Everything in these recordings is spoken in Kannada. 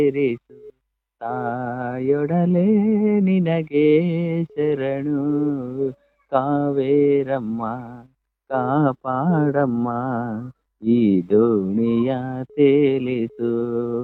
ಸೇರಿಸು ತಾಯೊಡಲೆ ನಿನಗೆ ಶರಣು ಕಾವೇರಮ್ಮ ಕಾಪಾಡಮ್ಮ ಈ ದೋಣಿಯ ತೇಲಿಸು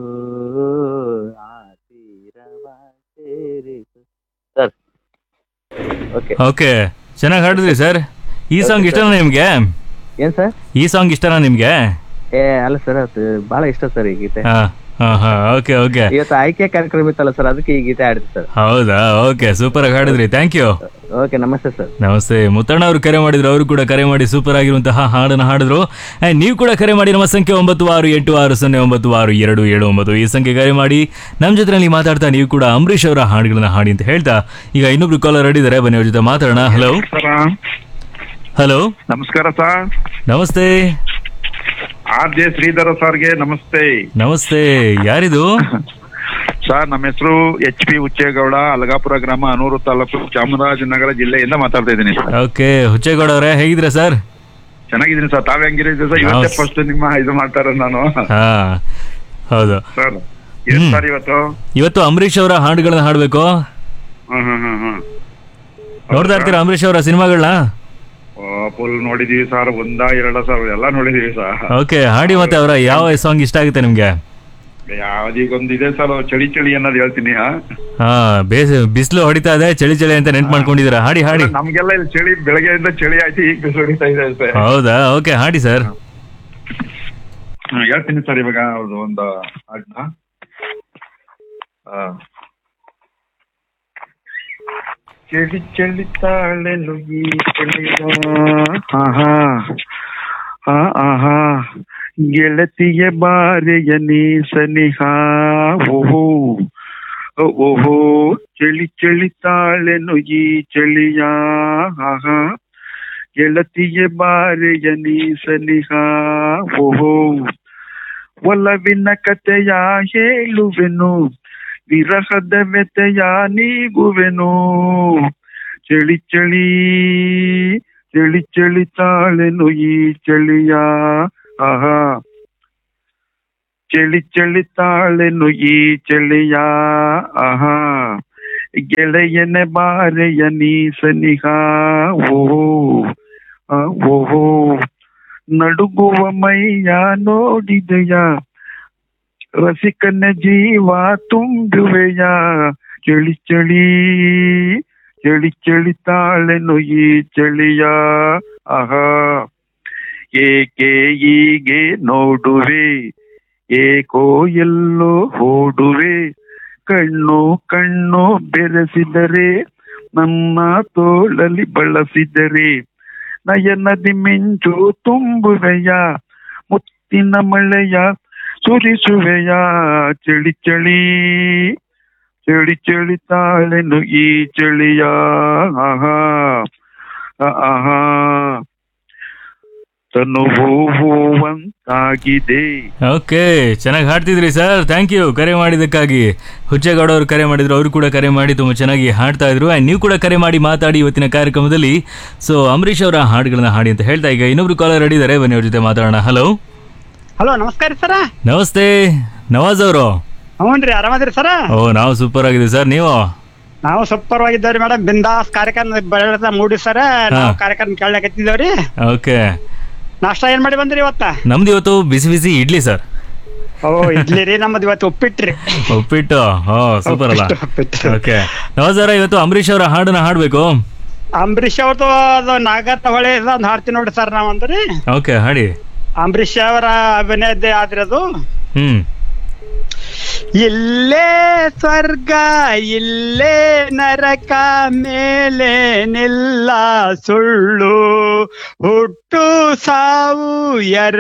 ಆ ತೀರವ ಸೇರಿಸು ಸರ್ ಓಕೆ ಓಕೆ ಚೆನ್ನಾಗಿ ಹಾಡಿದ್ರಿ ಸರ್ ಈ ಸಾಂಗ್ Okay, ಇಷ್ಟನಾ ನಿಮ್ಗೆ ಏನ್ ಸರ್ ಈ ಸಾಂಗ್ ಇಷ್ಟನಾ ನಿಮ್ಗೆ ಏ ಅಲ್ಲ ಸರ್ ಅದು ಬಹಳ ಇಷ್ಟ ಸರ್ ಈ ಗೀತೆ ಹಾ ಹಾ ಹಾ ಓಕೆ ಓಕೆ ಇವತ್ತು ಆಯ್ಕೆ ಕಾರ್ಯಕ್ರಮ ಇತ್ತಲ್ಲ ಸರ್ ಅದಕ್ಕೆ ಈ ಗೀತೆ ಆಡಿದೆ ಸರ್ ಹೌದಾ ಓಕೆ ಸೂಪರ್ ಆಗಿ ಹಾಡಿದ್ರಿ ಥ್ಯಾಂಕ್ ಯು ಓಕೆ ನಮಸ್ತೆ ಸರ್ ನಮಸ್ತೆ ಮುತ್ತಣ್ಣ ಅವರು ಕರೆ ಮಾಡಿದ್ರು ಅವರು ಕೂಡ ಕರೆ ಮಾಡಿ ಸೂಪರ್ ಆಗಿರುವಂತಹ ಹಾಡನ್ನು ಹಾಡಿದ್ರು ಆ್ಯಂಡ್ ನೀವು ಕೂಡ ಕರೆ ಮಾಡಿ ನಮ್ಮ ಸಂಖ್ಯೆ ಒಂಬತ್ತು ಆರು ಎಂಟು ಆರು ಸೊನ್ನೆ ಒಂಬತ್ತು ಆರು ಎರಡು ಏಳು ಒಂಬತ್ತು ಈ ಸಂಖ್ಯೆ ಕರೆ ಮಾಡಿ ನಮ್ಮ ಜೊತೆನಲ್ಲಿ ಮಾತಾಡ್ತಾ ನೀವು ಕೂಡ ಅಂಬರೀಷ್ ಅವರ ಹಾಡುಗಳನ್ನ ಹಾಡಿ ಅಂತ ಹೇಳ್ತಾ ಈಗ ಇನ್ನೊಬ್ರು ಕಾಲರ್ ರೆಡಿದ್ದಾರೆ ಬನ್ನಿ ಅವ್ರ ಜೊತೆ ಮಾತಾಡೋಣ ಹಲೋ ಸರ ಹಲೋ ನಮಸ್ಕಾರ ಸರ್ ನಮಸ್ತೆ ಆರ್ ಜೆ ಶ್ರೀಧರ ಸರ್ಗೆ ನಮಸ್ತೆ ನಮಸ್ತೆ ಯಾರಿದು ಸರ್ ನಮ್ಮ ಹೆಸರು ಎಚ್ ಪಿ ಉಚ್ಚೇಗೌಡ ಅಲಗಾಪುರ ಗ್ರಾಮ ಅನೂರು ತಾಲೂಕು ಚಾಮರಾಜನಗರ ಜಿಲ್ಲೆಯಿಂದ ಮಾತಾಡ್ತಾ ಇದ್ದೀನಿ ಸರ್ ಓಕೆ ಹುಚ್ಚೇಗೌಡ ಅವರೇ ಹೇಗಿದ್ರೆ ಸರ್ ಚೆನ್ನಾಗಿದ್ದೀನಿ ಸರ್ ತಾವ್ ಹೆಂಗಿರಿದ್ದೀರಿ ಸರ್ ಇವತ್ತೇ ನಾವು- ಫಸ್ಟ್ ನಿಮ್ಮ ಇದು ಮಾಡ್ತಾರ ನಾನು ಹಾ ಹೌದು ಸರ್ ಏನ್ ಹ್ಮ್. ಸರ್ ಇವತ್ತು ಇವತ್ತು ಅಂಬರೀಷ್ ಅವರ ಹಾಡುಗಳನ್ನ ಹಾಡಬೇಕು ಹ್ಮ್ ಹ್ಮ್ ಹ್ಮ್ ಹ್ಮ್ ನೋಡ್ತಾ ಇರ್ತೀರಾ ಅಂಬರೀಷ್ ಅವರ ಸಿನಿಮಾಗಳನ್ನ ಫುಲ್ ನೋಡಿದೀವಿ ಸರ್ ಒಂದ ಎರಡ ಸರ್ ಎಲ್ಲ ನೋಡಿದೀವಿ ಸರ್ ಓಕೆ ಹಾಡಿ ಮತ್ತೆ ಅವರ ಯಾವ ಸಾಂಗ್ ಇಷ್ಟ ಆಗುತ್ತೆ ನಿಮ್ಗೆ ಯಾವ್ದೀಗೊಂದು ಇದೆ ಸರ್ ಚಳಿ ಚಳಿ ಅನ್ನೋದು ಹೇಳ್ತೀನಿ ಆ? ಹಾ ಬೇಸ್ ಬಿಸಿಲು ಹೊಡಿತಾ ಇದೆ ಚಳಿ ಚಳಿ ಅಂತ ನೆನ್ಪು ಮಾಡ್ಕೊಂಡಿದ್ದೀರಾ ಹಾಡಿ ಹಾಡಿ ನಮ್ಗೆಲ್ಲ ಇಲ್ಲಿ ಚಳಿ ಬೆಳಗ್ಗೆಯಿಂದ ಚಳಿ ಆಯ್ತು ಈಗ ಬಿಸಿಲು ಹೊಡಿತಾ ಇದೆ ಅಷ್ಟೇ ಹೌದಾ ಓಕೆ ಹಾಡಿ ಸರ್ ಹ್ಮ್, ಹೇಳ್ತೀನಿ ಸರ್ ಇವಾಗ ಅವ್ರದ್ದು ಒಂದು ಹಾಡ್ನ ಆ. ಚಳಿ ಚಳಿ ತಾಳೆ ನುಗ್ಗಿ ಚಳಿಯ ಆಹಾ ಆ ಆಹಾ ಗೆಳತಿಯ ಬಾರೆಯ ನೀ ಸನಿಹ ಓಹೋ ಓ- ಓಹೋ ಚಳಿ ಚಳಿ ತಾಳೆನು ಈ ಚಳಿಯ ಆಹಾ ಗೆಳತಿಯ ಬಾರೆಯ ನೀ ಸನಿಹ ಓಹೋ ಒಲವಿನ ಕಥೆಯ ಹೇಳುವೆನು ವಿರಹದ ವ್ಯತೆಯ ನೀಗುವೆನು ಚಳಿ ಚಳಿ ಚಳಿ ಚಳಿ ತಾಳೆನು ಈ ಚಳಿಯ ಆಹಾ ಚಳಿ ಚಳಿ ತಾಳೆನು ಈ ಚಳಿಯ ಆಹಾ ಗೆಳೆಯನ ಬಾರೆಯ ನೀ ಸನಿಹ ಓಹೋ ಆ, ಓಹೋ ನಡುಗುವ ಮೈಯ ನೋಡಿದೆಯ ರಸಿಕನ ಜೀವ ತುಂಬುವೆಯ ಚಳಿ ಚಳಿ ಚಳಿ ಚಳಿ ತಾಳೆನು ಈ ಚಳಿಯ ಆಹಾ ಏಕೆ ಹೀಗೆ ನೋಡುವೆ ಏಕೋ ಎಲ್ಲೋ ಓಡುವೆ ಕಣ್ಣು ಕಣ್ಣು ಬೆರೆಸಿದರೆ ನನ್ನ ತೋಳಲಿ ಬಳಸಿದರೆ ನಯನದಿ ಮಿಂಚು ತುಂಬುವೆಯ ಮುತ್ತಿನ ಮಳೆಯ ಸುರಿಸುವೆಯ ಚಳಿ ಚಳಿ ಚಳಿ ಚಳಿ ತಾಳೆನು ಈ ಚಳಿಯ ಆಹಾ ಆ- ಆಹಾ ತನು ಹೂವಂತಾಗಿದೆ ಓಕೆ ಚೆನ್ನಾಗಿ ಹಾಡ್ತಿದ್ರಿ ಸರ್ ಥ್ಯಾಂಕ್ ಯು ಕರೆ ಮಾಡಿದ್ದಕ್ಕಾಗಿ ಹುಚ್ಚೇಗೌಡ ಅವರು ಕರೆ ಮಾಡಿದ್ರು ಅವರು ಕೂಡ ಕರೆ ಮಾಡಿ ತುಂಬ ಚೆನ್ನಾಗಿ ಹಾಡ್ತಾ ಇದ್ರು ಆ್ಯಂಡ್ ನೀವು ಕೂಡ ಕರೆ ಮಾಡಿ ಮಾತಾಡಿ ಇವತ್ತಿನ ಕಾರ್ಯಕ್ರಮದಲ್ಲಿ ಸೊ ಅಂಬರೀಷ್ ಅವರ ಹಾಡುಗಳನ್ನ ಹಾಡಿ ಅಂತ ಹೇಳ್ತಾ ಈಗ ಇನ್ನೊಬ್ರು ಕಾಲರ್ ರೆಡಿದ್ದಾರೆ ಬನ್ನಿ ಅವ್ರ ಜೊತೆ ಮಾತಾಡೋಣ ಹಲೋ ಹಲೋ ನಮಸ್ಕಾರ ಸರ ನಮಸ್ತೆ ನವಾಜ್ ಅವರು ಹ್ಞೂನ್ರಿ ಆರಾಮದ್ರಿ ಸರ ಓ ನಾವು ಸೂಪರ್ ಆಗಿದ್ದೀವಿ ಸರ್ ನೀವು ನಾವು ಸೂಪರ್ ಆಗಿದ್ದೇವ್ರಿ ಮೇಡಮ್ ಬಿಂದಾಸ್ ಕಾರ್ಯಕ್ರಮ ಬೆಳದ ಮೂಡಿ ಸರ ನಾವು ಕಾರ್ಯಕ್ರಮ ಕೇಳಕತ್ತಿದ್ದೇವ್ರಿ ಓಕೆ ನಾಷ್ಟ ಏನ್ ಮಾಡಿ ಬಂದ್ರಿ ಇವತ್ತ ನಮ್ದು ಇವತ್ತು ಬಿಸಿ ಬಿಸಿ ಇಡ್ಲಿ ಸರ್ ಓ ಇಡ್ಲಿ ರೀ ನಮ್ಮದು ಇವತ್ತು ಉಪ್ಪಿಟ್ರಿ ಉಪ್ಪಿಟ್ಟು ಹೋ ಸೂಪರ್ ಅಲ್ಲ ಉಪ್ಪಿಟ್ಟು, ಉಪ್ಪಿಟ್ಟು. ಓಕೆ ನವಾಜ್ ಅವರ ಇವತ್ತು ಅಂಬರೀಷ್ ಅವರ ಹಾಡನ್ನ ಹಾಡಬೇಕು ಅಂಬರೀಷ್ ಅವ್ರದ್ದು ಅದು ನಾಗತ್ತ ಹೊಳೆ ಒಂದು ಹಾಡ್ತೀವಿ ನೋಡ್ರಿ ಸರ್ ನಾವ್ ಅಂದ್ರಿ ಓಕೆ ಹಾಡಿ ಅಂಬರೀಷ್ ಅವರ ಅಭಿನಯದ್ದೇ ಆದ್ರಿ ಅದು ಹ್ಮ್ ಇಲ್ಲೇ ಸ್ವರ್ಗ ಇಲ್ಲೇ ನರಕ ಮೇಲೆ ನಿಲ್ಲ ಸುಳ್ಳು ಹುಟ್ಟು ಸಾವು ಎರ